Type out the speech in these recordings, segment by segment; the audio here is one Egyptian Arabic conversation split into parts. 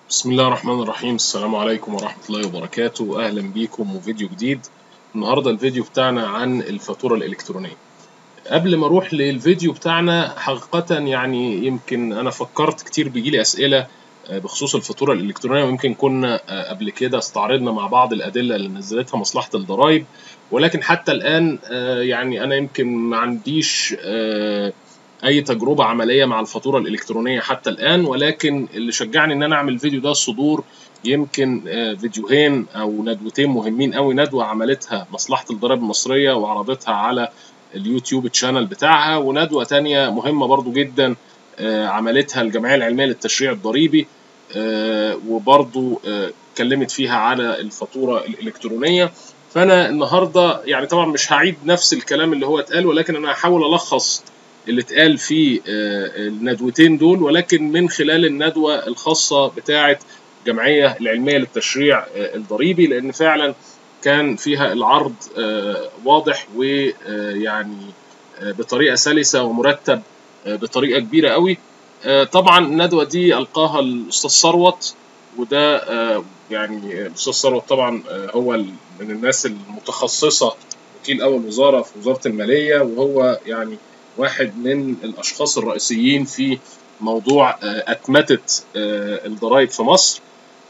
بسم الله الرحمن الرحيم السلام عليكم ورحمة الله وبركاته أهلا بيكم وفيديو جديد النهاردة الفيديو بتاعنا عن الفاتورة الإلكترونية قبل ما أروح للفيديو بتاعنا حقيقة يعني يمكن أنا فكرت كتير بيجيلي أسئلة بخصوص الفاتورة الإلكترونية ويمكن كنا قبل كده استعرضنا مع بعض الأدلة اللي نزلتها مصلحة الضرائب ولكن حتى الآن يعني أنا يمكن ما عنديش اي تجربه عمليه مع الفاتوره الالكترونيه حتى الان ولكن اللي شجعني ان انا اعمل الفيديو ده صدور يمكن فيديوهين او ندوتين مهمين قوي ندوه عملتها مصلحه الضرائب المصريه وعرضتها على اليوتيوب تشانل بتاعها وندوه تانية مهمه برضو جدا عملتها الجمعيه العلميه للتشريع الضريبي وبرضو اتكلمت فيها على الفاتوره الالكترونيه فانا النهارده يعني طبعا مش هعيد نفس الكلام اللي هو اتقال ولكن انا هحاول الخص اللي اتقال في الندوتين دول ولكن من خلال الندوة الخاصة بتاعة الجمعية العلمية للتشريع الضريبي لأن فعلا كان فيها العرض واضح ويعني بطريقة سلسة ومرتب بطريقة كبيرة قوي طبعا الندوة دي ألقاها الأستاذ ثروت وده يعني الأستاذ ثروت طبعا هو من الناس المتخصصة وكيل أول وزارة في وزارة المالية وهو يعني واحد من الاشخاص الرئيسيين في موضوع اتمته الضرائب في مصر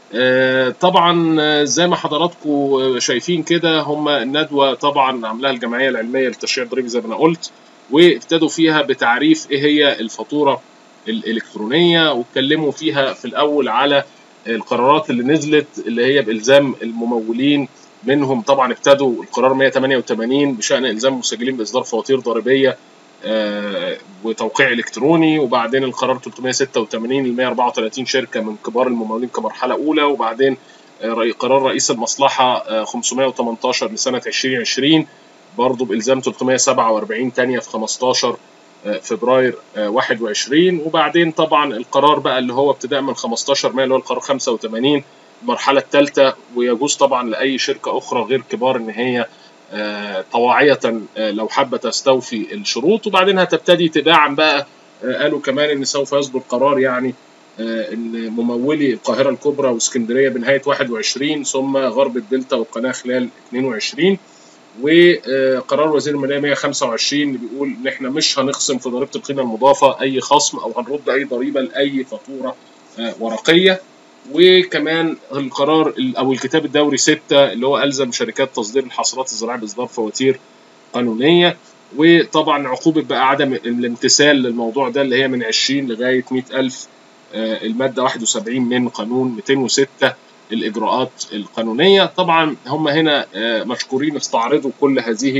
طبعا زي ما حضراتكم شايفين كده هم الندوه طبعا عاملاها الجمعيه العلميه للتشريع الضريبي زي ما انا قلت وابتدوا فيها بتعريف ايه هي الفاتوره الالكترونيه واتكلموا فيها في الاول على القرارات اللي نزلت اللي هي بالزام الممولين منهم طبعا ابتدوا القرار 188 بشان الزام المسجلين باصدار فواتير ضريبيه آه وتوقيع الكتروني وبعدين القرار 386 ل 134 شركه من كبار الممولين كمرحله اولى وبعدين آه قرار رئيس المصلحه آه 518 لسنه 2020 برضه بالزام 347 ثانيه في 15 فبراير 21 وبعدين طبعا القرار بقى اللي هو ابتداء من 15 مايو اللي هو القرار 85 المرحله الثالثه ويجوز طبعا لاي شركه اخرى غير كبار ان هي طواعية لو حابة تستوفي الشروط وبعدين هتبتدي تدعم بقى قالوا كمان ان سوف يصدر قرار يعني ان ممولي القاهرة الكبرى واسكندرية بنهاية 21 ثم غرب الدلتا والقناة خلال 22 وقرار وزير المالية 125 اللي بيقول ان احنا مش هنخصم في ضريبة القيمة المضافة اي خصم او هنرد اي ضريبة لاي فاتورة ورقية وكمان القرار او الكتاب الدوري 6 اللي هو الزم شركات تصدير الحصرات الزراعيه باصدار فواتير قانونيه وطبعا عقوبه بقى عدم الامتثال للموضوع ده اللي هي من 20 لغايه 100000 الماده 71 من قانون 206 الاجراءات القانونيه طبعا هم هنا مشكورين استعرضوا كل هذه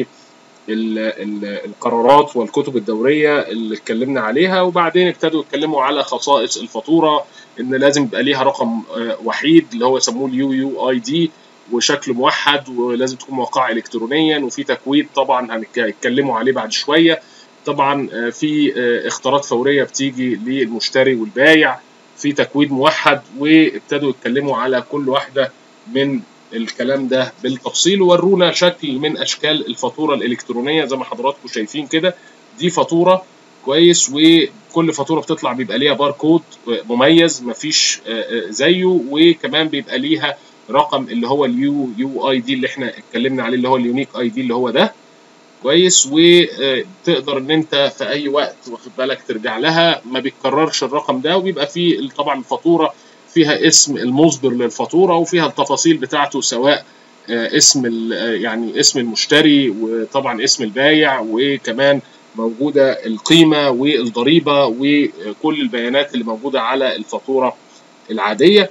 القرارات والكتب الدوريه اللي اتكلمنا عليها وبعدين ابتدوا يتكلموا على خصائص الفاتوره ان لازم يبقى ليها رقم وحيد اللي هو يسموه اليو يو اي دي وشكل موحد ولازم تكون موقعه الكترونيا وفي تكويد طبعا هنتكلموا عليه بعد شويه طبعا في اختارات فوريه بتيجي للمشتري والبايع في تكويد موحد وابتدوا يتكلموا على كل واحده من الكلام ده بالتفصيل وورونا شكل من اشكال الفاتوره الالكترونيه زي ما حضراتكم شايفين كده دي فاتوره كويس وكل فاتوره بتطلع بيبقى ليها باركود مميز مفيش زيه وكمان بيبقى ليها رقم اللي هو اليو يو اي دي اللي احنا اتكلمنا عليه اللي هو اليونيك اي دي اللي هو ده كويس وتقدر ان انت في اي وقت واخد بالك ترجع لها ما بيتكررش الرقم ده وبيبقى فيه طبعا الفاتوره فيها اسم المصدر للفاتوره وفيها التفاصيل بتاعته سواء اسم يعني اسم المشتري وطبعا اسم البايع وكمان موجوده القيمه والضريبه وكل البيانات اللي موجوده على الفاتوره العاديه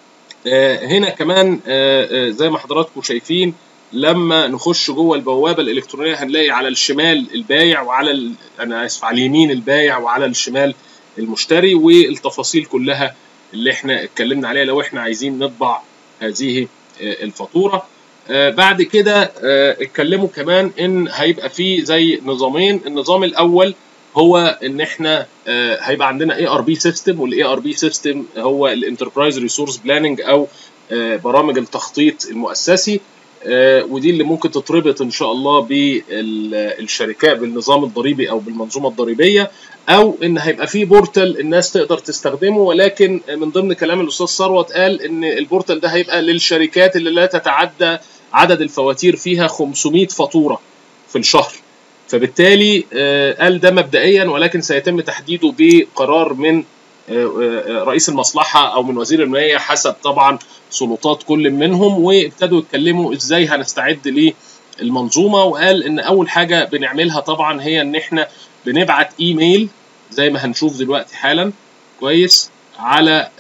هنا كمان زي ما حضراتكم شايفين لما نخش جوه البوابه الالكترونيه هنلاقي على الشمال البايع وعلى ال... انا اسف على اليمين البايع وعلى الشمال المشتري والتفاصيل كلها اللي احنا اتكلمنا عليها لو احنا عايزين نطبع هذه الفاتوره بعد كده اتكلموا كمان ان هيبقى في زي نظامين النظام الاول هو ان احنا هيبقى عندنا اي ار بي سيستم والاي ار بي سيستم هو الانتربرايز ريسورس بلاننج او برامج التخطيط المؤسسي ودي اللي ممكن تتربط ان شاء الله بالشركات بالنظام الضريبي او بالمنظومه الضريبيه او ان هيبقى في بورتال الناس تقدر تستخدمه ولكن من ضمن كلام الاستاذ ثروت قال ان البورتال ده هيبقى للشركات اللي لا تتعدى عدد الفواتير فيها 500 فاتوره في الشهر فبالتالي قال ده مبدئيا ولكن سيتم تحديده بقرار من رئيس المصلحه او من وزير الماليه حسب طبعا سلطات كل منهم وابتدوا يتكلموا ازاي هنستعد للمنظومه وقال ان اول حاجه بنعملها طبعا هي ان احنا بنبعت ايميل زي ما هنشوف دلوقتي حالا كويس على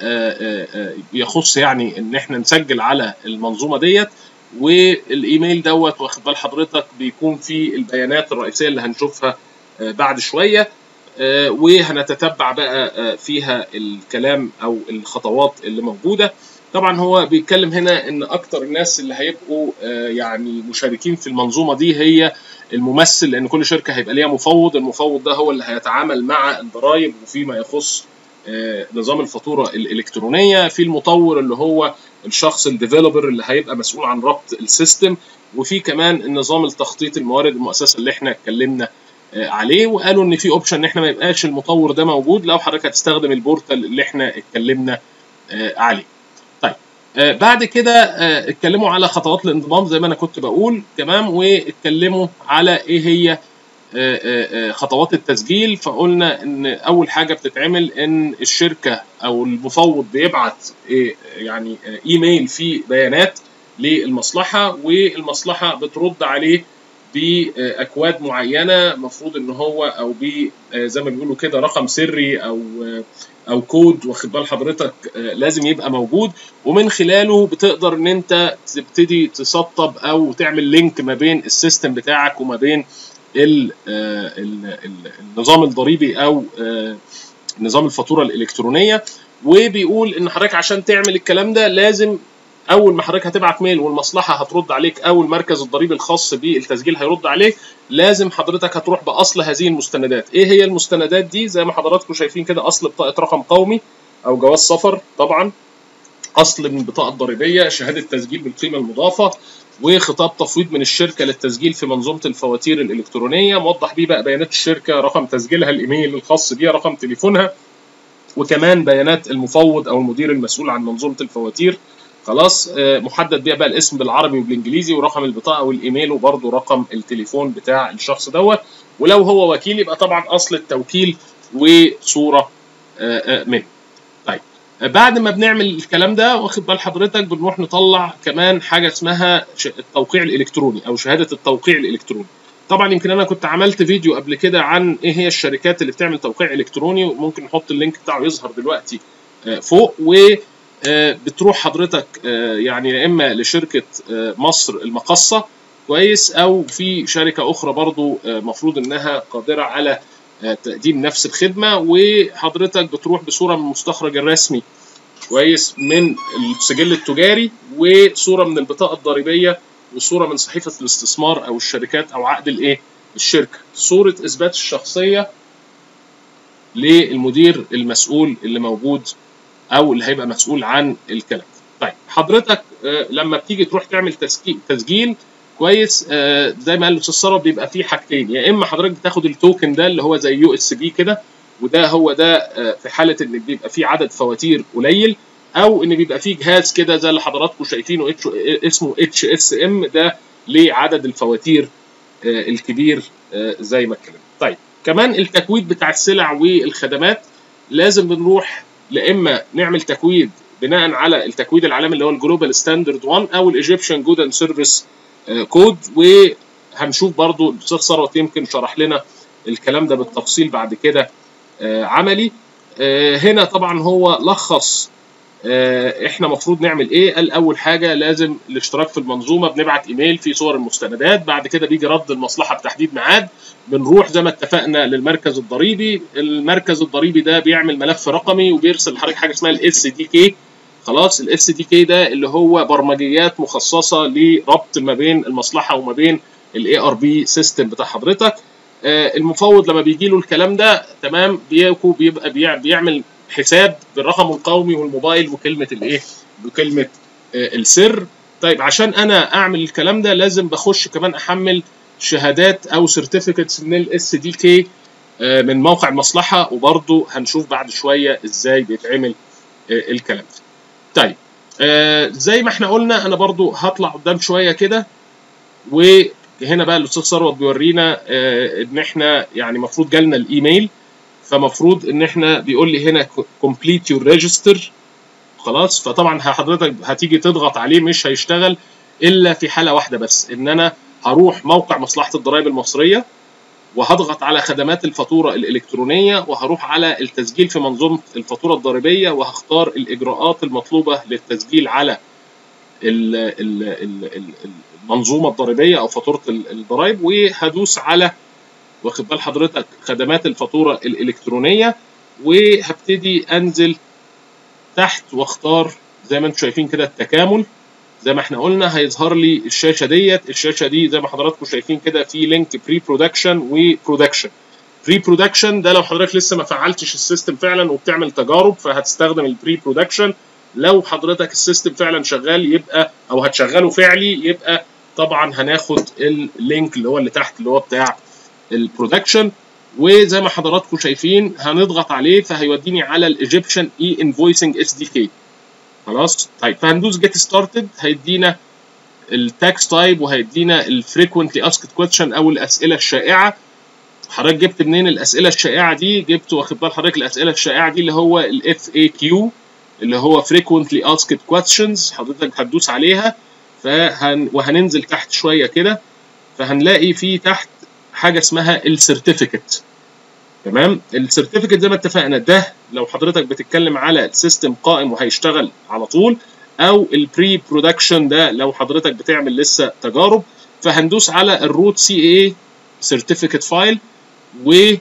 يخص يعني ان احنا نسجل على المنظومه ديت والايميل دوت واخد بال حضرتك بيكون فيه البيانات الرئيسيه اللي هنشوفها بعد شويه وهنتتبع بقى فيها الكلام او الخطوات اللي موجوده طبعا هو بيتكلم هنا ان اكتر الناس اللي هيبقوا يعني مشاركين في المنظومه دي هي الممثل لان كل شركه هيبقى ليها مفوض المفوض ده هو اللي هيتعامل مع الضرائب وفيما يخص نظام الفاتوره الالكترونيه في المطور اللي هو الشخص الديفلوبر اللي هيبقى مسؤول عن ربط السيستم وفي كمان النظام التخطيط الموارد المؤسسه اللي احنا اتكلمنا عليه وقالوا ان في اوبشن ان احنا ما يبقاش المطور ده موجود لو حضرتك هتستخدم البورتال اللي احنا اتكلمنا عليه. طيب بعد كده اتكلموا على خطوات الانضمام زي ما انا كنت بقول تمام واتكلموا على ايه هي خطوات التسجيل فقلنا ان اول حاجه بتتعمل ان الشركه او المفوض بيبعت يعني ايميل فيه بيانات للمصلحه والمصلحه بترد عليه باكواد معينه المفروض ان هو او ب زي ما بيقولوا كده رقم سري او او كود واخد بال حضرتك لازم يبقى موجود ومن خلاله بتقدر ان انت تبتدي تسطب او تعمل لينك ما بين السيستم بتاعك وما بين ال ال النظام الضريبي او نظام الفاتوره الالكترونيه وبيقول ان حضرتك عشان تعمل الكلام ده لازم اول ما حضرتك هتبعت ميل والمصلحه هترد عليك او المركز الضريبي الخاص بالتسجيل هيرد عليك لازم حضرتك هتروح باصل هذه المستندات ايه هي المستندات دي زي ما حضراتكم شايفين كده اصل بطاقه رقم قومي او جواز سفر طبعا اصل من البطاقه الضريبيه شهاده تسجيل بالقيمه المضافه وخطاب تفويض من الشركه للتسجيل في منظومه الفواتير الالكترونيه موضح بيه بقى بيانات الشركه رقم تسجيلها الايميل الخاص بيها رقم تليفونها وكمان بيانات المفوض او المدير المسؤول عن منظومه الفواتير خلاص محدد بيها بقى الاسم بالعربي وبالانجليزي ورقم البطاقه والايميل وبرده رقم التليفون بتاع الشخص دوت ولو هو وكيل يبقى طبعا اصل التوكيل وصوره منه. طيب بعد ما بنعمل الكلام ده واخد بال حضرتك بنروح نطلع كمان حاجه اسمها التوقيع الالكتروني او شهاده التوقيع الالكتروني. طبعا يمكن انا كنت عملت فيديو قبل كده عن ايه هي الشركات اللي بتعمل توقيع الكتروني وممكن نحط اللينك بتاعه يظهر دلوقتي فوق و بتروح حضرتك يعني يا اما لشركه مصر المقصه كويس او في شركه اخرى برضو مفروض انها قادره على تقديم نفس الخدمه وحضرتك بتروح بصوره من المستخرج الرسمي كويس من السجل التجاري وصوره من البطاقه الضريبيه وصوره من صحيفه الاستثمار او الشركات او عقد الايه الشركه صوره اثبات الشخصيه للمدير المسؤول اللي موجود او اللي هيبقى مسؤول عن الكلام طيب حضرتك لما بتيجي تروح تعمل تسجيل كويس زي ما قال الاستاذ ثروت بيبقى فيه حاجتين يا اما حضرتك بتاخد التوكن ده اللي هو زي يو اس بي كده وده هو ده في حاله ان بيبقى فيه عدد فواتير قليل او ان بيبقى فيه جهاز كده زي اللي حضراتكم شايفينه اسمه اتش اس ام ده لعدد الفواتير الكبير زي ما اتكلمنا طيب كمان التكويد بتاع السلع والخدمات لازم بنروح لا اما نعمل تكويد بناء على التكويد العالمي اللي هو الجلوبال ستاندرد 1 او الايجيبشن جود اند سيرفيس كود وهنشوف برضو الاستاذ ثروت يمكن شرح لنا الكلام ده بالتفصيل بعد كده عملي هنا طبعا هو لخص احنا المفروض نعمل ايه قال اول حاجه لازم الاشتراك في المنظومه بنبعت ايميل فيه صور المستندات بعد كده بيجي رد المصلحه بتحديد ميعاد بنروح زي ما اتفقنا للمركز الضريبي المركز الضريبي ده بيعمل ملف رقمي وبيرسل لحضرتك حاجه اسمها الاس دي كي خلاص الاس دي كي ده اللي هو برمجيات مخصصه لربط ما بين المصلحه وما بين الاي ار بي سيستم بتاع حضرتك المفوض لما بيجي له الكلام ده تمام بيبقى بيعمل حساب بالرقم القومي والموبايل وكلمه الايه بكلمه السر طيب عشان انا اعمل الكلام ده لازم بخش كمان احمل شهادات او سيرتيفيكتس من الاس دي كي من موقع المصلحه وبرضه هنشوف بعد شويه ازاي بيتعمل الكلام ده. طيب زي ما احنا قلنا انا برضه هطلع قدام شويه كده وهنا بقى الاستاذ ثروت بيورينا ان احنا يعني المفروض جالنا الايميل فمفروض ان احنا بيقول لي هنا complete your register خلاص فطبعا حضرتك هتيجي تضغط عليه مش هيشتغل الا في حاله واحده بس ان انا هروح موقع مصلحه الضرائب المصريه وهضغط على خدمات الفاتوره الالكترونيه وهروح على التسجيل في منظومه الفاتوره الضريبيه وهختار الاجراءات المطلوبه للتسجيل على المنظومه الضريبيه او فاتوره الضرائب وهدوس على واخد بال حضرتك خدمات الفاتوره الالكترونيه وهبتدي انزل تحت واختار زي ما انتم شايفين كده التكامل زي ما احنا قلنا هيظهر لي الشاشه ديت الشاشه دي زي ما حضراتكم شايفين كده في لينك بري برودكشن وبرودكشن بري برودكشن ده لو حضرتك لسه ما فعلتش السيستم فعلا وبتعمل تجارب فهتستخدم البري برودكشن لو حضرتك السيستم فعلا شغال يبقى او هتشغله فعلي يبقى طبعا هناخد اللينك اللي هو اللي تحت اللي هو بتاع البرودكشن وزي ما حضراتكم شايفين هنضغط عليه فهيوديني على الايجيبشن اي انفويسنج اس دي كي خلاص طيب فهندوس جيت ستارتد هيدينا التاكس تايب وهيدينا الفريكوينتلي اسكت كويشن او الاسئله الشائعه حضرتك جبت منين الاسئله الشائعه دي جبت واخد بال حضرتك الاسئله الشائعه دي اللي هو الاف اي كيو اللي هو frequently asked questions حضرتك هتدوس عليها فهن وهننزل تحت شويه كده فهنلاقي في تحت حاجه اسمها السيرتيفيكت تمام السيرتيفيكت زي ما اتفقنا ده لو حضرتك بتتكلم على سيستم قائم وهيشتغل على طول او البري برودكشن ده لو حضرتك بتعمل لسه تجارب فهندوس على الروت سي اي سيرتيفيكت فايل و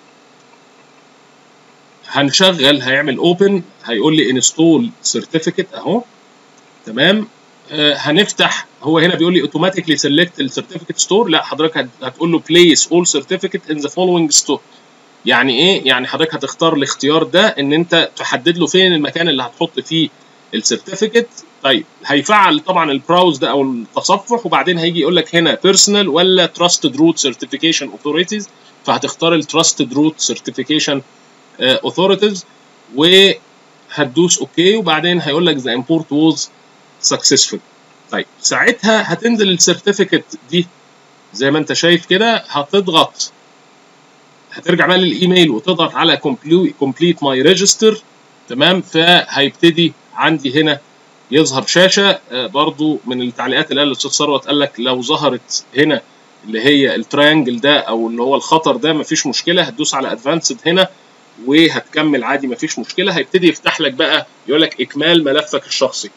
هنشغل هيعمل اوبن هيقول لي انستول سيرتيفيكت اهو تمام آه هنفتح هو هنا بيقول لي اوتوماتيكلي سيلكت السيرتيفيكت ستور لا حضرتك هتقول له بليس اول سيرتيفيكت ان ذا فولوينج ستور يعني ايه يعني حضرتك هتختار الاختيار ده ان انت تحدد له فين المكان اللي هتحط فيه السيرتيفيكت طيب هيفعل طبعا البراوز ده او التصفح وبعدين هيجي يقول لك هنا بيرسونال ولا تراستد روت سيرتيفيكيشن اوثوريتيز فهتختار التراستد روت سيرتيفيكيشن اوثوريتيز وهتدوس اوكي وبعدين هيقول لك ذا امبورت ووز سكسسفول طيب ساعتها هتنزل السيرتيفيكت دي زي ما انت شايف كده هتضغط هترجع بقى للايميل وتضغط على كومبليت ماي ريجستر تمام فهيبتدي عندي هنا يظهر شاشه برضو من التعليقات اللي قال الاستاذ ثروت قال لك لو ظهرت هنا اللي هي التريانجل ده او اللي هو الخطر ده مفيش مشكله هتدوس على ادفانسد هنا وهتكمل عادي مفيش مشكله هيبتدي يفتح لك بقى يقول لك اكمال ملفك الشخصي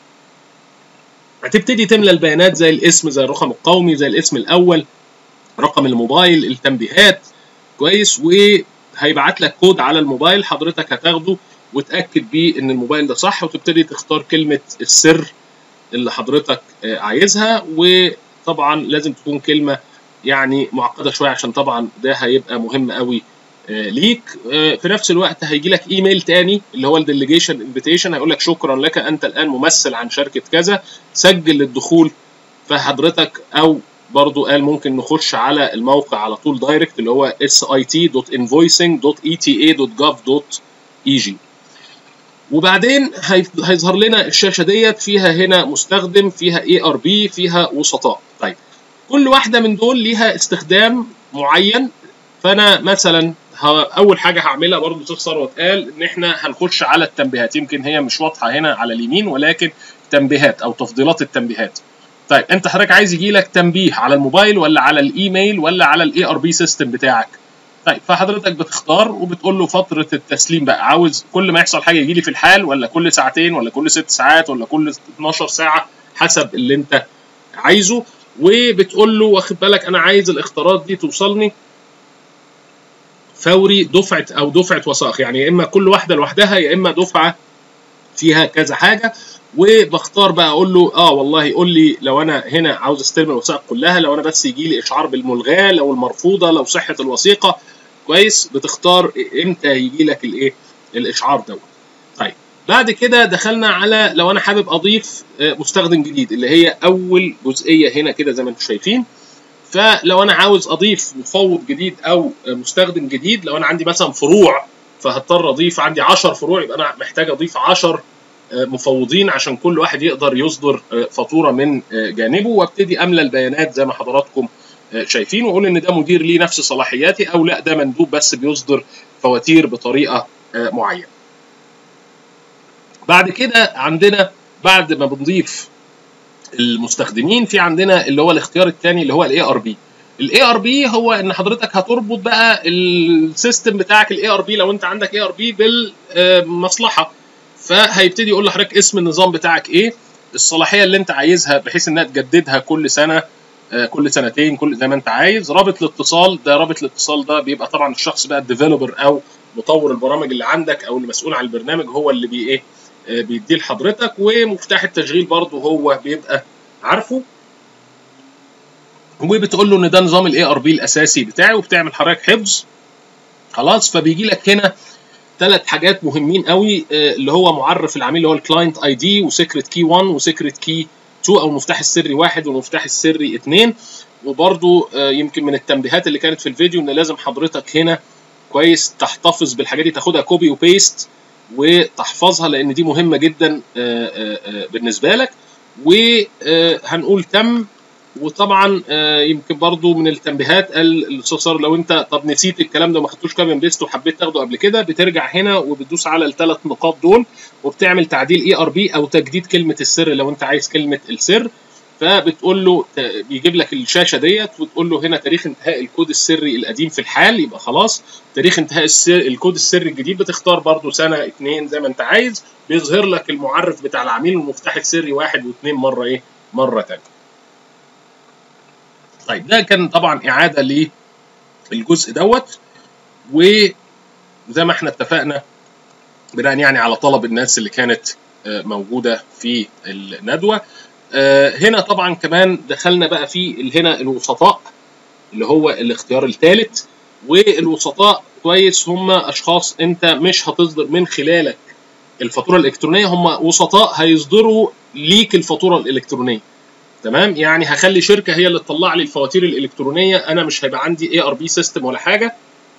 هتبتدي تملى البيانات زي الاسم زي الرقم القومي زي الاسم الاول رقم الموبايل التنبيهات كويس وهيبعت لك كود على الموبايل حضرتك هتاخده وتاكد بيه ان الموبايل ده صح وتبتدي تختار كلمه السر اللي حضرتك عايزها وطبعا لازم تكون كلمه يعني معقده شويه عشان طبعا ده هيبقى مهم قوي ليك في نفس الوقت هيجي لك ايميل تاني اللي هو الديليجيشن انفيتيشن هيقول لك شكرا لك انت الان ممثل عن شركه كذا سجل للدخول فحضرتك او برضو قال ممكن نخش على الموقع على طول دايركت اللي هو sit.invoicing.eta.gov.eg وبعدين هيظهر لنا الشاشه ديت فيها هنا مستخدم فيها اي ار بي فيها وسطاء طيب كل واحده من دول ليها استخدام معين فانا مثلا اول حاجه هعملها برضو استاذ ثروت قال ان احنا هنخش على التنبيهات يمكن هي مش واضحه هنا على اليمين ولكن تنبيهات او تفضيلات التنبيهات طيب انت حضرتك عايز يجي لك تنبيه على الموبايل ولا على الايميل ولا على الاي ار بي سيستم بتاعك طيب فحضرتك بتختار وبتقول له فتره التسليم بقى عاوز كل ما يحصل حاجه يجي لي في الحال ولا كل ساعتين ولا كل ست ساعات ولا كل 12 ساعه حسب اللي انت عايزه وبتقول له واخد بالك انا عايز الاختارات دي توصلني فوري دفعه او دفعه وثائق يعني يا اما كل واحده لوحدها يا اما دفعه فيها كذا حاجه وبختار بقى اقول له اه والله قول لي لو انا هنا عاوز استلم الوثائق كلها لو انا بس يجي لي اشعار بالملغاه لو المرفوضه لو صحه الوثيقه كويس بتختار امتى يجي لك الايه الاشعار دوت طيب بعد كده دخلنا على لو انا حابب اضيف مستخدم جديد اللي هي اول جزئيه هنا كده زي ما انتم شايفين فلو انا عاوز اضيف مفوض جديد او مستخدم جديد لو انا عندي مثلا فروع فهضطر اضيف عندي 10 فروع يبقى انا محتاج اضيف 10 مفوضين عشان كل واحد يقدر يصدر فاتوره من جانبه وابتدي املى البيانات زي ما حضراتكم شايفين واقول ان ده مدير ليه نفس صلاحياتي او لا ده مندوب بس بيصدر فواتير بطريقه معينه. بعد كده عندنا بعد ما بنضيف المستخدمين في عندنا اللي هو الاختيار الثاني اللي هو الاي ار بي. الاي ار بي هو ان حضرتك هتربط بقى السيستم بتاعك الاي ار بي لو انت عندك اي ار بي بالمصلحه فهيبتدي يقول لحضرتك اسم النظام بتاعك ايه الصلاحيه اللي انت عايزها بحيث انها تجددها كل سنه كل سنتين كل زي ما انت عايز رابط الاتصال ده رابط الاتصال ده بيبقى طبعا الشخص بقى الديفلوبر او مطور البرامج اللي عندك او المسؤول عن البرنامج هو اللي بي ايه بيديه لحضرتك ومفتاح التشغيل برضه هو بيبقى عارفه وبتقول له ان ده نظام الاي ار بي الاساسي بتاعي وبتعمل حضرتك حفظ خلاص فبيجي لك هنا ثلاث حاجات مهمين قوي اللي هو معرف العميل اللي هو الكلاينت اي دي وسيكريت كي 1 وسيكريت كي 2 او المفتاح السري واحد والمفتاح السري اثنين وبرده يمكن من التنبيهات اللي كانت في الفيديو ان لازم حضرتك هنا كويس تحتفظ بالحاجات دي تاخدها كوبي وبيست وتحفظها لان دي مهمه جدا بالنسبه لك وهنقول تم وطبعا يمكن برضو من التنبيهات قال الاستاذ لو انت طب نسيت الكلام ده وما خدتوش كوبي بيست وحبيت تاخده قبل كده بترجع هنا وبتدوس على الثلاث نقاط دول وبتعمل تعديل اي ار بي او تجديد كلمه السر لو انت عايز كلمه السر فبتقول له بيجيب لك الشاشه ديت وتقول له هنا تاريخ انتهاء الكود السري القديم في الحال يبقى خلاص تاريخ انتهاء السر الكود السري الجديد بتختار برضو سنه اثنين زي ما انت عايز بيظهر لك المعرف بتاع العميل والمفتاح السري واحد واثنين مره ايه مره ثانيه طيب ده كان طبعا اعاده للجزء دوت وزي ما احنا اتفقنا بناء يعني على طلب الناس اللي كانت موجوده في الندوه هنا طبعا كمان دخلنا بقى في هنا الوسطاء اللي هو الاختيار الثالث والوسطاء كويس هم اشخاص انت مش هتصدر من خلالك الفاتوره الالكترونيه هم وسطاء هيصدروا ليك الفاتوره الالكترونيه تمام يعني هخلي شركه هي اللي تطلع لي الفواتير الالكترونيه انا مش هيبقى عندي اي ار بي سيستم ولا حاجه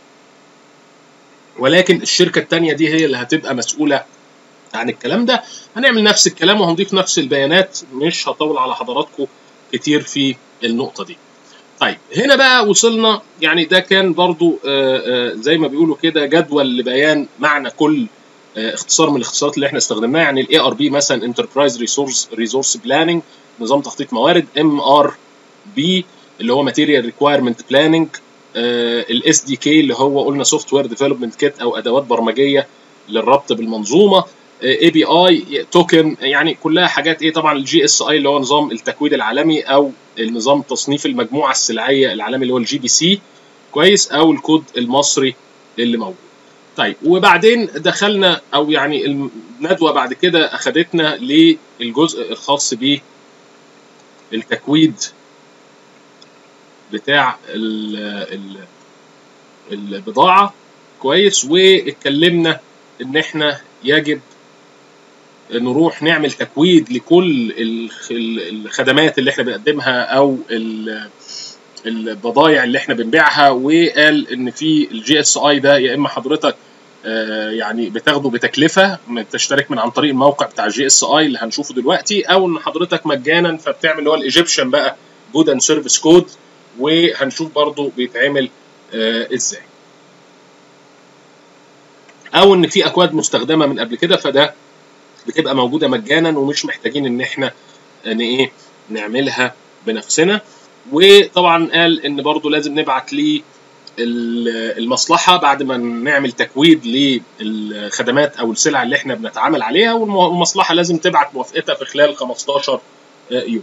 ولكن الشركه الثانيه دي هي اللي هتبقى مسؤوله عن الكلام ده هنعمل نفس الكلام وهنضيف نفس البيانات مش هطول على حضراتكم كتير في النقطه دي طيب هنا بقى وصلنا يعني ده كان برضو آآ آآ زي ما بيقولوا كده جدول لبيان معنى كل اختصار من الاختصارات اللي احنا استخدمناها يعني الاي ار بي مثلا انتربرايز ريسورس ريسورس بلاننج نظام تخطيط موارد ام ار بي اللي هو ماتيريال ريكوايرمنت بلاننج الاس دي كي اللي هو قلنا سوفت وير ديفلوبمنت كيت او ادوات برمجيه للربط بالمنظومه اي بي اي توكن يعني كلها حاجات ايه طبعا الجي اس اي اللي هو نظام التكويد العالمي او النظام تصنيف المجموعه السلعيه العالمي اللي هو الجي بي سي كويس او الكود المصري اللي موجود طيب وبعدين دخلنا او يعني الندوه بعد كده اخذتنا للجزء الخاص ب التكويد بتاع ال ال البضاعه كويس واتكلمنا ان احنا يجب نروح نعمل تكويد لكل الخدمات اللي احنا بنقدمها او البضائع اللي احنا بنبيعها وقال ان في الجي اس اي ده يا اما حضرتك يعني بتاخده بتكلفه تشترك من عن طريق الموقع بتاع الجي اس اي اللي هنشوفه دلوقتي او ان حضرتك مجانا فبتعمل اللي هو الايجيبشن بقى جود اند سيرفيس كود وهنشوف برضو بيتعمل ازاي او ان في اكواد مستخدمه من قبل كده فده بتبقى موجوده مجانا ومش محتاجين ان احنا ان ايه نعملها بنفسنا وطبعا قال ان برضو لازم نبعت ليه المصلحه بعد ما نعمل تكويد للخدمات او السلع اللي احنا بنتعامل عليها والمصلحه لازم تبعت موافقتها في خلال 15 يوم.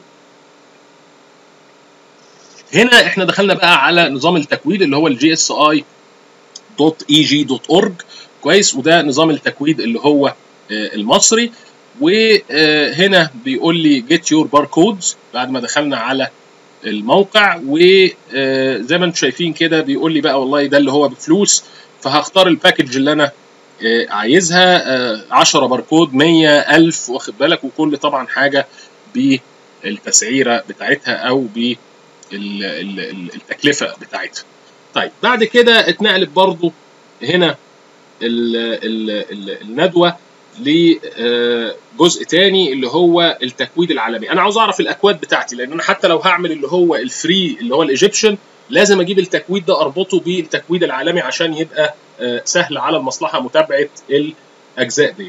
هنا احنا دخلنا بقى على نظام التكويد اللي هو الجي اس اي دوت اي جي دوت اورج كويس وده نظام التكويد اللي هو المصري وهنا بيقول لي جيت يور باركودز بعد ما دخلنا على الموقع وزي ما انتم شايفين كده بيقول لي بقى والله ده اللي هو بفلوس فهختار الباكج اللي انا عايزها 10 باركود 100 1000 واخد بالك وكل طبعا حاجه بالتسعيره بتاعتها او التكلفه بتاعتها طيب بعد كده اتنقلت برضو هنا ال ال ال الندوه لجزء تاني اللي هو التكويد العالمي انا عاوز اعرف الاكواد بتاعتي لان انا حتى لو هعمل اللي هو الفري اللي هو الايجيبشن لازم اجيب التكويد ده اربطه بالتكويد العالمي عشان يبقى سهل على المصلحه متابعه الاجزاء دي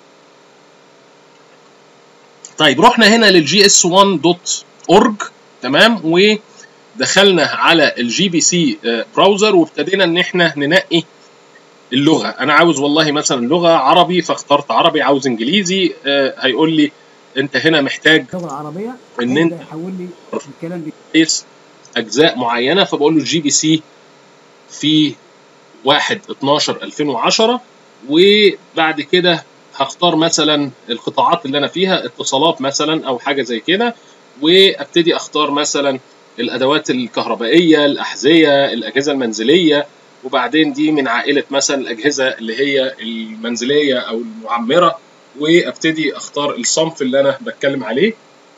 طيب رحنا هنا للجي اس 1 دوت اورج تمام ودخلنا على الجي بي سي براوزر وابتدينا ان احنا ننقي اللغه انا عاوز والله مثلا لغه عربي فاخترت عربي عاوز انجليزي آه هيقول لي انت هنا محتاج اللغه العربيه ان انت يحول لي الكلام قيس اجزاء معينه فبقول له الجي بي سي في 1 12 2010 وبعد كده هختار مثلا القطاعات اللي انا فيها اتصالات مثلا او حاجه زي كده وابتدي اختار مثلا الادوات الكهربائيه الاحذيه الاجهزه المنزليه وبعدين دي من عائله مثلا الاجهزه اللي هي المنزليه او المعمره وابتدي اختار الصنف اللي انا بتكلم عليه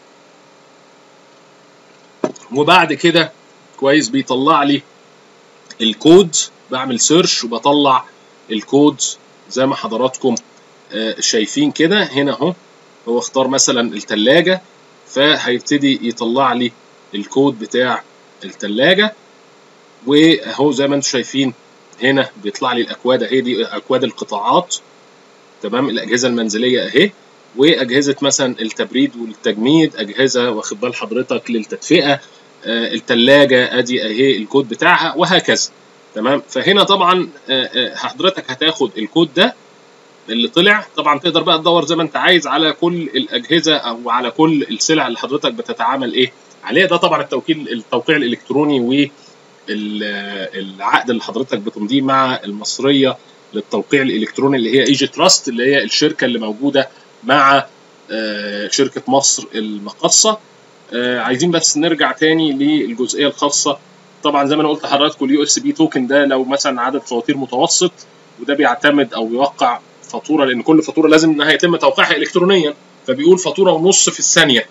وبعد كده كويس بيطلع لي الكود بعمل سيرش وبطلع الكود زي ما حضراتكم شايفين كده هنا اهو هو اختار مثلا الثلاجه فهيبتدي يطلع لي الكود بتاع الثلاجه واهو زي ما انتم شايفين هنا بيطلع لي الاكواد اهي دي اكواد القطاعات تمام الاجهزه المنزليه اهي واجهزه مثلا التبريد والتجميد اجهزه واخد بال حضرتك للتدفئه آه الثلاجه ادي اهي الكود بتاعها وهكذا تمام فهنا طبعا آه حضرتك هتاخد الكود ده اللي طلع طبعا تقدر بقى تدور زي ما انت عايز على كل الاجهزه او على كل السلع اللي حضرتك بتتعامل ايه عليها ده طبعا التوكيل التوقيع الالكتروني و العقد اللي حضرتك بتمضيه مع المصريه للتوقيع الالكتروني اللي هي ايجي تراست اللي هي الشركه اللي موجوده مع شركه مصر المقاصه عايزين بس نرجع تاني للجزئيه الخاصه طبعا زي ما انا قلت لحضراتكم اليو اس بي توكن ده لو مثلا عدد فواتير متوسط وده بيعتمد او يوقع فاتوره لان كل فاتوره لازم انها يتم توقيعها الكترونيا فبيقول فاتوره ونص في الثانيه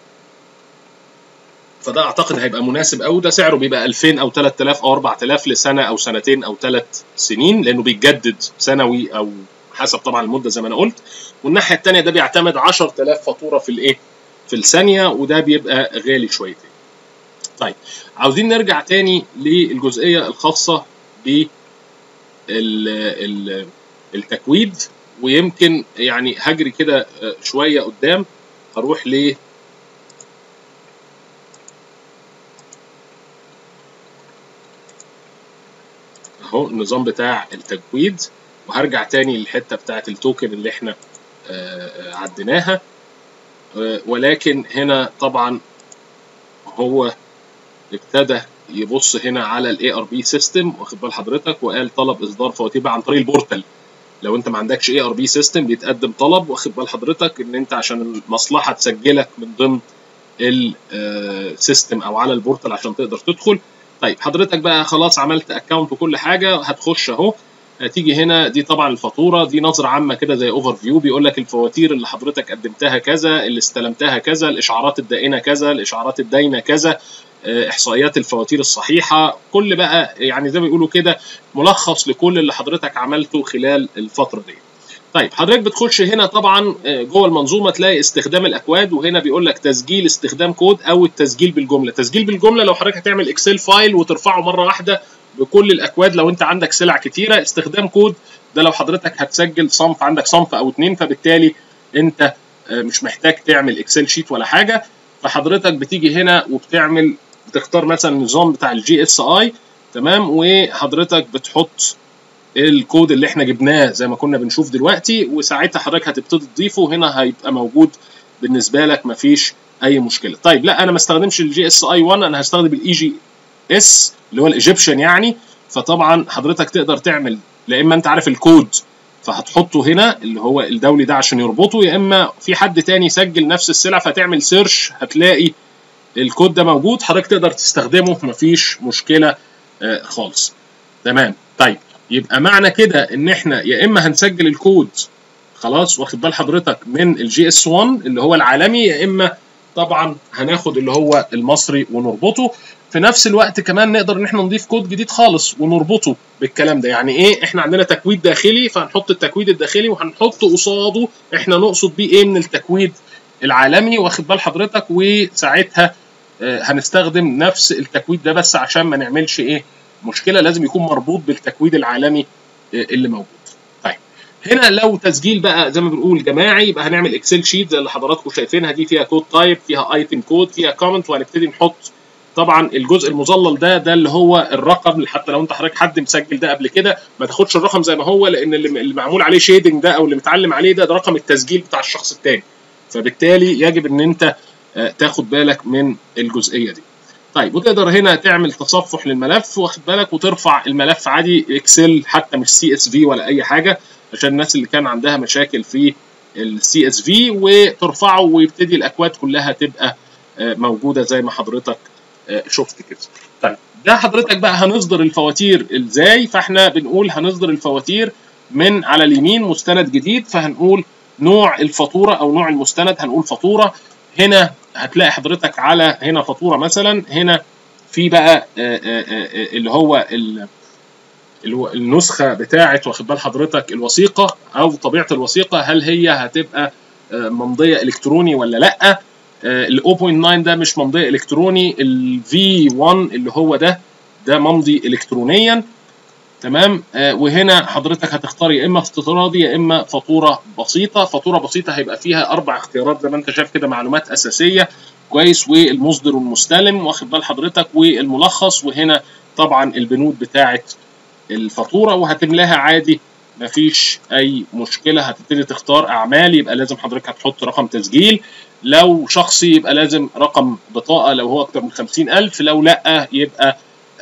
فده اعتقد هيبقى مناسب قوي ده سعره بيبقى 2000 او 3000 او 4000 لسنه او سنتين او ثلاث سنين لانه بيتجدد سنوي او حسب طبعا المده زي ما انا قلت والناحيه الثانيه ده بيعتمد 10000 فاتوره في الايه في الثانيه وده بيبقى غالي شويتين طيب عاوزين نرجع تاني للجزئيه الخاصه ب التكويد ويمكن يعني هجري كده شويه قدام هروح ل اهو النظام بتاع التكويد وهرجع تاني للحته بتاعه التوكن اللي احنا عديناها ولكن هنا طبعا هو ابتدى يبص هنا على الاي ار بي سيستم واخد بال حضرتك وقال طلب اصدار فواتير عن طريق البورتال لو انت ما عندكش اي ار بي سيستم بيتقدم طلب واخد بال حضرتك ان انت عشان المصلحه تسجلك من ضمن السيستم او على البورتال عشان تقدر تدخل طيب حضرتك بقى خلاص عملت اكونت وكل حاجه هتخش اهو هتيجي هنا دي طبعا الفاتوره دي نظره عامه كده زي اوفر فيو بيقول لك الفواتير اللي حضرتك قدمتها كذا اللي استلمتها كذا الاشعارات الدائنه كذا الاشعارات الداينه كذا احصائيات الفواتير الصحيحه كل بقى يعني زي ما بيقولوا كده ملخص لكل اللي حضرتك عملته خلال الفتره دي طيب حضرتك بتخش هنا طبعا جوه المنظومه تلاقي استخدام الاكواد وهنا بيقول لك تسجيل استخدام كود او التسجيل بالجمله تسجيل بالجمله لو حضرتك هتعمل اكسل فايل وترفعه مره واحده بكل الاكواد لو انت عندك سلع كتيره استخدام كود ده لو حضرتك هتسجل صنف عندك صنف او اتنين فبالتالي انت مش محتاج تعمل اكسل شيت ولا حاجه فحضرتك بتيجي هنا وبتعمل بتختار مثلا النظام بتاع الجي اس اي تمام وحضرتك بتحط الكود اللي احنا جبناه زي ما كنا بنشوف دلوقتي وساعتها حضرتك هتبتدي تضيفه هنا هيبقى موجود بالنسبه لك مفيش اي مشكله طيب لا انا ما استخدمش الجي اس اي 1 انا هستخدم الاي جي اس اللي هو الايجيبشن يعني فطبعا حضرتك تقدر تعمل لا اما انت عارف الكود فهتحطه هنا اللي هو الدولي ده عشان يربطه يا اما في حد تاني سجل نفس السلع فتعمل سيرش هتلاقي الكود ده موجود حضرتك تقدر تستخدمه مفيش مشكله آه خالص تمام طيب يبقى معنى كده ان احنا يا اما هنسجل الكود خلاص واخد بال حضرتك من الجي اس 1 اللي هو العالمي يا اما طبعا هناخد اللي هو المصري ونربطه في نفس الوقت كمان نقدر ان احنا نضيف كود جديد خالص ونربطه بالكلام ده يعني ايه احنا عندنا تكويد داخلي فهنحط التكويد الداخلي وهنحط قصاده احنا نقصد بيه ايه من التكويد العالمي واخد بال حضرتك وساعتها هنستخدم نفس التكويد ده بس عشان ما نعملش ايه مشكله لازم يكون مربوط بالتكويد العالمي اللي موجود طيب هنا لو تسجيل بقى زي ما بنقول جماعي يبقى هنعمل اكسل شيت زي اللي حضراتكم شايفينها دي فيها كود تايب فيها ايتم كود فيها كومنت وهنبتدي نحط طبعا الجزء المظلل ده ده اللي هو الرقم حتى لو انت حضرتك حد مسجل ده قبل كده ما تاخدش الرقم زي ما هو لان اللي معمول عليه شيدنج ده او اللي متعلم عليه ده ده رقم التسجيل بتاع الشخص الثاني فبالتالي يجب ان انت تاخد بالك من الجزئيه دي طيب وتقدر هنا تعمل تصفح للملف واخد بالك وترفع الملف عادي اكسل حتى مش سي اس في ولا اي حاجه عشان الناس اللي كان عندها مشاكل في السي اس في وترفعه ويبتدي الاكواد كلها تبقى موجوده زي ما حضرتك شفت كده طيب ده حضرتك بقى هنصدر الفواتير ازاي فاحنا بنقول هنصدر الفواتير من على اليمين مستند جديد فهنقول نوع الفاتوره او نوع المستند هنقول فاتوره هنا هتلاقي حضرتك على هنا فاتوره مثلا هنا في بقى اللي هو النسخه بتاعه واخد بال حضرتك الوثيقه او طبيعه الوثيقه هل هي هتبقى ممضيه الكتروني ولا لا ال 0.9 ده مش ممضي الكتروني ال V1 اللي هو ده ده ممضي الكترونيا تمام آه وهنا حضرتك هتختار يا اما استطرادي يا اما فاتوره بسيطه فاتوره بسيطه هيبقى فيها اربع اختيارات زي ما انت شايف كده معلومات اساسيه كويس والمصدر والمستلم واخد بال حضرتك والملخص وهنا طبعا البنود بتاعه الفاتوره وهتملاها عادي مفيش اي مشكله هتبتدي تختار اعمال يبقى لازم حضرتك هتحط رقم تسجيل لو شخصي يبقى لازم رقم بطاقه لو هو اكتر من 50000 لو لا يبقى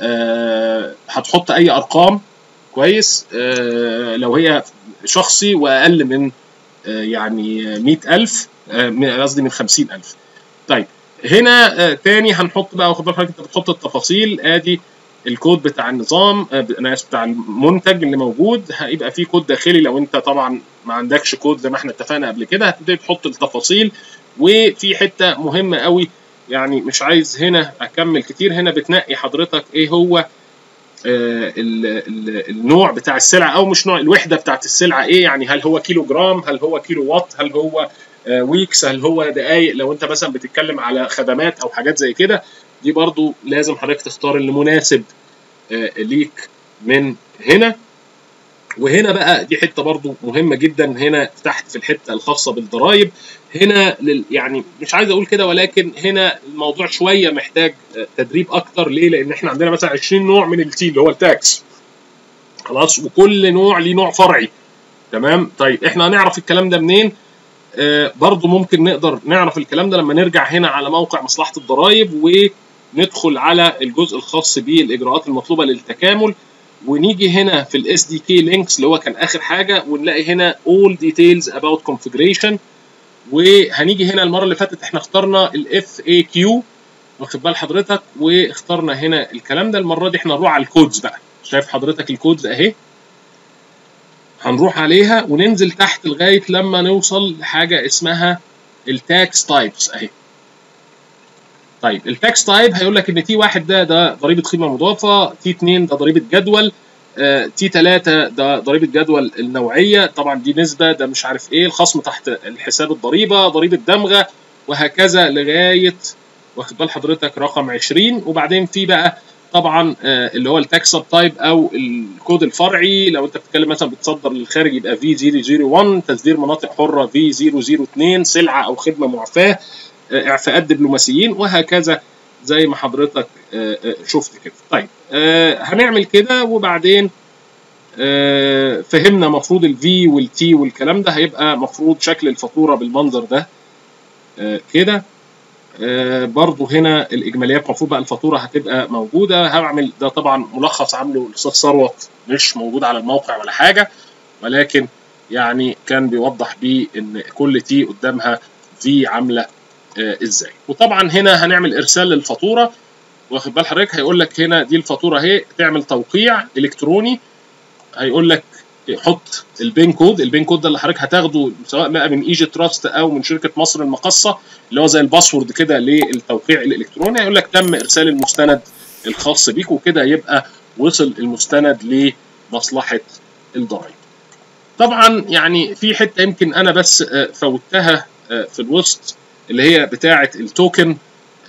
آه هتحط اي ارقام كويس آه لو هي شخصي واقل من آه يعني 100000 قصدي من 50000 طيب هنا تاني هنحط بقى واخد بالك انت بتحط التفاصيل ادي الكود بتاع النظام انا اسف بتاع المنتج اللي موجود هيبقى فيه كود داخلي لو انت طبعا ما عندكش كود زي ما احنا اتفقنا قبل كده هتبتدي تحط التفاصيل وفي حته مهمه قوي يعني مش عايز هنا اكمل كتير هنا بتنقي حضرتك ايه هو آه ال ال النوع بتاع السلعه او مش نوع الوحده بتاعت السلعه ايه يعني هل هو كيلو جرام هل هو كيلو وات هل هو آه ويكس هل هو دقايق لو انت مثلا بتتكلم على خدمات او حاجات زي كده دي برضو لازم حضرتك تختار اللي مناسب آه ليك من هنا وهنا بقى دي حته برضو مهمه جدا هنا تحت في الحته الخاصه بالضرايب هنا لل يعني مش عايز اقول كده ولكن هنا الموضوع شويه محتاج تدريب اكتر ليه؟ لان احنا عندنا مثلا 20 نوع من التي اللي هو التاكس خلاص وكل نوع ليه نوع فرعي تمام طيب احنا هنعرف الكلام ده منين؟ آه برضو ممكن نقدر نعرف الكلام ده لما نرجع هنا على موقع مصلحه الضرايب وندخل على الجزء الخاص بالاجراءات المطلوبه للتكامل ونيجي هنا في الاس دي كي لينكس اللي هو كان اخر حاجه ونلاقي هنا all details about configuration وهنيجي هنا المره اللي فاتت احنا اخترنا الاف اي كيو واخد بال حضرتك واخترنا هنا الكلام ده المره دي احنا نروح على الكودز بقى شايف حضرتك الكودز اهي هنروح عليها وننزل تحت لغايه لما نوصل لحاجه اسمها التاكس تايبس اهي طيب التاكس تايب هيقول لك ان تي واحد ده ده ضريبه قيمه مضافه تي 2 ده ضريبه جدول آه، تي 3 ده ضريبه جدول النوعيه طبعا دي نسبه ده مش عارف ايه الخصم تحت الحساب الضريبه ضريبه دمغه وهكذا لغايه واخد بال حضرتك رقم 20 وبعدين في بقى طبعا آه، اللي هو التاكس سب تايب او الكود الفرعي لو انت بتتكلم مثلا بتصدر للخارج يبقى في 001 تصدير مناطق حره في 002 سلعه او خدمه معفاه آه، اعفاءات دبلوماسيين وهكذا زي ما حضرتك آه، آه، شفت كده طيب آه، هنعمل كده وبعدين آه، فهمنا مفروض الفي والتي والكلام ده هيبقى مفروض شكل الفاتوره بالمنظر ده آه، كده آه، برضو هنا الاجماليات المفروض بقى الفاتوره هتبقى موجوده هعمل ده طبعا ملخص عامله الاستاذ ثروت مش موجود على الموقع ولا حاجه ولكن يعني كان بيوضح بيه ان كل تي قدامها في عامله آه، ازاي وطبعا هنا هنعمل ارسال للفاتوره واخد بال حضرتك هيقول لك هنا دي الفاتوره اهي تعمل توقيع الكتروني هيقول لك حط البين كود البين كود ده اللي حضرتك هتاخده سواء بقى من ايجي تراست او من شركه مصر المقاصه اللي هو زي الباسورد كده للتوقيع الالكتروني هيقول لك تم ارسال المستند الخاص بيك وكده يبقى وصل المستند لمصلحه الضرائب. طبعا يعني في حته يمكن انا بس فوتها في الوسط اللي هي بتاعه التوكن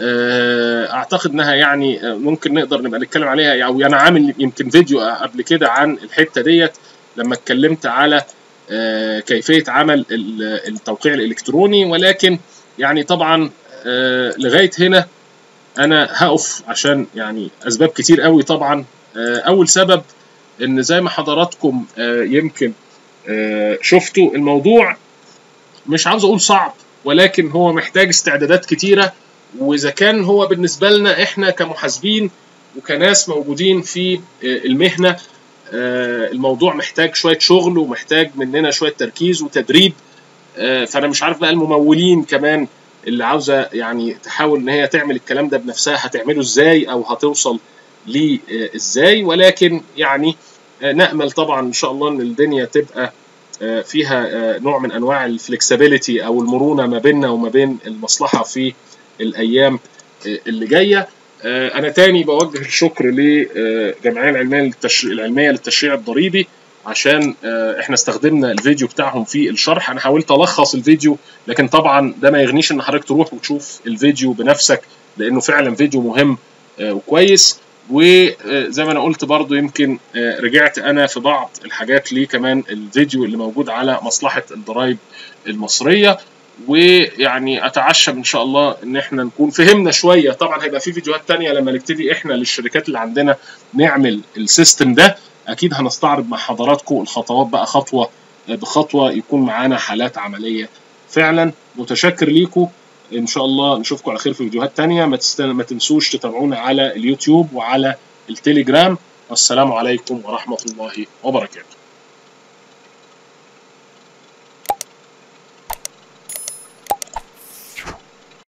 اعتقد انها يعني ممكن نقدر نبقى نتكلم عليها او انا عامل يمكن فيديو قبل كده عن الحته ديت لما اتكلمت على كيفيه عمل التوقيع الالكتروني ولكن يعني طبعا لغايه هنا انا هقف عشان يعني اسباب كتير قوي طبعا اول سبب ان زي ما حضراتكم يمكن شفتوا الموضوع مش عاوز اقول صعب ولكن هو محتاج استعدادات كتيره واذا كان هو بالنسبه لنا احنا كمحاسبين وكناس موجودين في المهنه الموضوع محتاج شويه شغل ومحتاج مننا شويه تركيز وتدريب فانا مش عارف بقى الممولين كمان اللي عاوزه يعني تحاول ان هي تعمل الكلام ده بنفسها هتعمله ازاي او هتوصل ليه ازاي ولكن يعني نامل طبعا ان شاء الله ان الدنيا تبقى فيها نوع من انواع الفلكسبيليتي او المرونه ما بيننا وما بين المصلحه في الايام اللي جايه انا تاني بوجه الشكر للجمعيه العلميه للتشريع العلميه للتشريع الضريبي عشان احنا استخدمنا الفيديو بتاعهم في الشرح انا حاولت الخص الفيديو لكن طبعا ده ما يغنيش ان حضرتك تروح وتشوف الفيديو بنفسك لانه فعلا فيديو مهم وكويس وزي ما انا قلت برضو يمكن رجعت انا في بعض الحاجات ليه كمان الفيديو اللي موجود على مصلحه الضرائب المصريه ويعني اتعشم ان شاء الله ان احنا نكون فهمنا شويه طبعا هيبقى في فيديوهات تانية لما نبتدي احنا للشركات اللي عندنا نعمل السيستم ده اكيد هنستعرض مع حضراتكم الخطوات بقى خطوه بخطوه يكون معانا حالات عمليه فعلا متشكر ليكم ان شاء الله نشوفكم على خير في فيديوهات تانية ما, تستن... ما تنسوش تتابعونا على اليوتيوب وعلى التليجرام والسلام عليكم ورحمه الله وبركاته